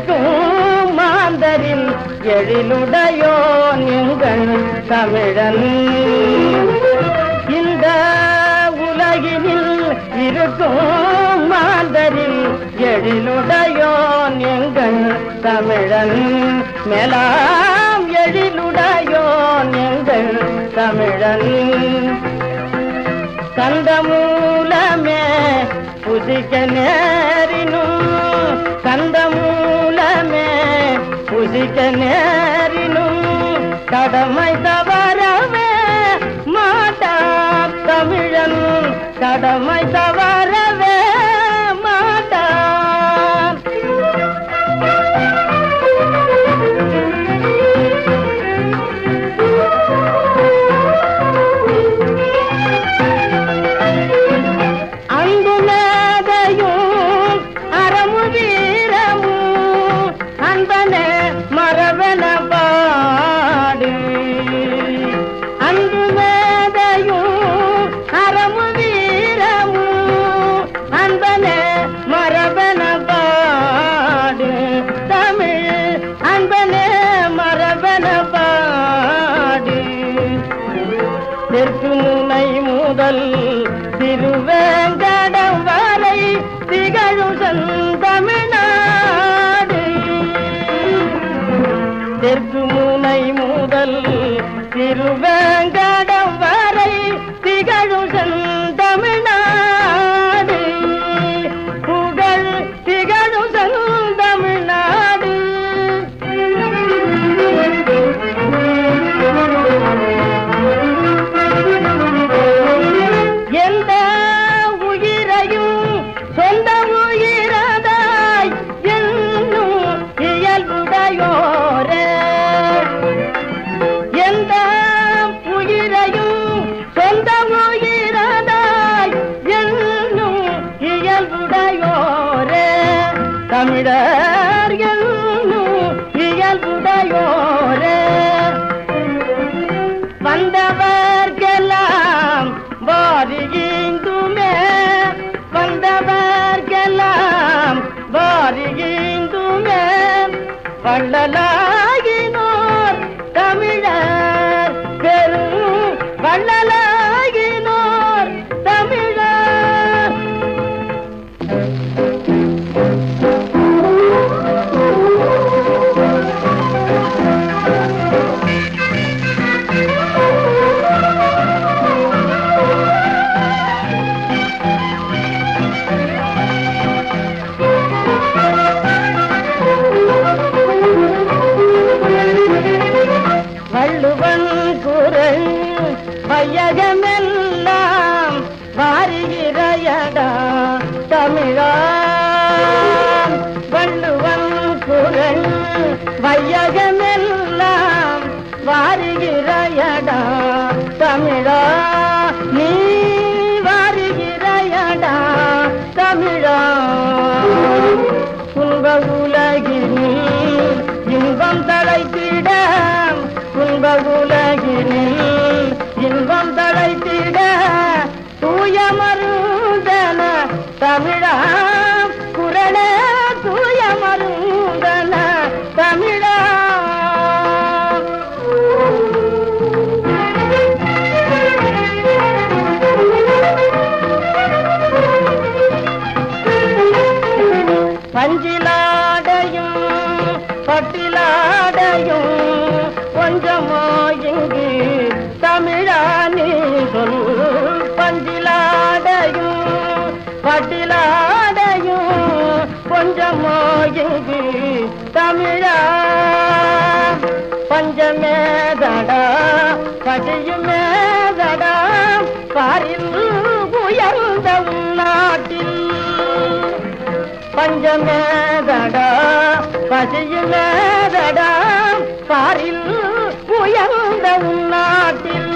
இருக்கும் மாந்தரின் எழிலுடையோ நீங்கள் தமிழன் இந்த உலகினில் இருக்கும் மாந்தரில் எழிலுடையோன் எங்கள் தமிழன் மேலாம் எழிலுடையோன் எங்கள் தமிழன் கந்தமூலமே புதிக்க நேரினும் கந்தமூலமே புதிக்க நேரினும் கடமை தவறவே மாட்டான் தமிழன் கடமை தவறவே மாட்டான் அன்பு மேதையும் அறமு வீரமும் அன்பனே மரபன பாடு அன்பு மேதையும் அறமு வீரமும் அன்பனே மரபன பாடு தமிழ் அன்பனே மரபன பாடு தெற்கு முனை முதல் திருவேங்கடம் வரை திகழும் செந்தமிழ்நாடு தெற்கு முனை முதல் திருவேங்கடம் வரை திகழும் செந்தமிழ்நாடு புகழ் திகழும் செந்தமிழ்நாடு எந்த உயிரையும் சொந்த உயிரதாய் என்னும் இயல்புடையோரே எந்த உயிரையும் சொந்த உயிரதாய் என்னும் இயல்புடையோரே தமிழர் என்னும் இயல்புடையோரே வந்தவர்க்கெல்லாம் வாரியிந்துமே வந்தவர்க்கெல்லாம் வாரியிந்துமே வள்ளலாகினோர் தமிழர் பெரும் வள்ளலாகினோர் தமிழர் வள்ளுவன் குரல் வையகமெல்லாம் வாரிகிறையடா தமிழா வள்ளுவன் குரல் வையகமெல்லாம் வாரிகிறையடா தமிழா நீ வாரிகிறையடா தமிழா துன்ப உலகினில் இன்பம் தழைத்திட துன்ப உலகினில் இன்பம் தழைத்திட தூய மருந்தன தமிழா குரலே தூய மருந்தன தமிழா பஞ்சிலாடையும் பட்டிலாடையும் கொஞ்சமோ இங்கு தமிழானி சொல் பஞ்சிலாடையும் பட்டிலாடையும் கொஞ்சமோ இங்கு தமிழா பஞ்சமேதடா பட்டியுமேதடா பாரில் உயர்ந்த நாட்டில் பஞ்சமேதடா பசியுமேதடா பாரில் உயர்ந்த உன்னாட்டில்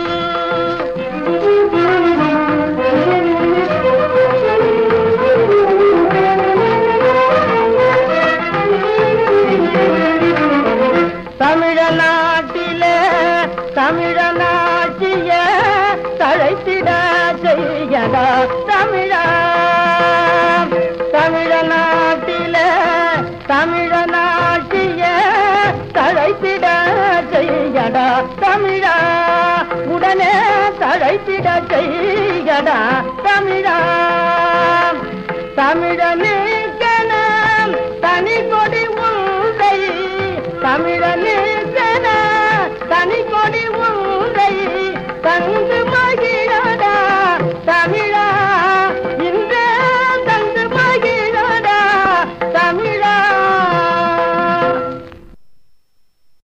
தமிழ நாட்டிலே தமிழ நாட்டிய தழைத்திட செய்யடா தமிழா தமிழ நாட்டிலே தமிழ நாட்டிய தழைத்திட செய்யடா தமிழா தமிழனே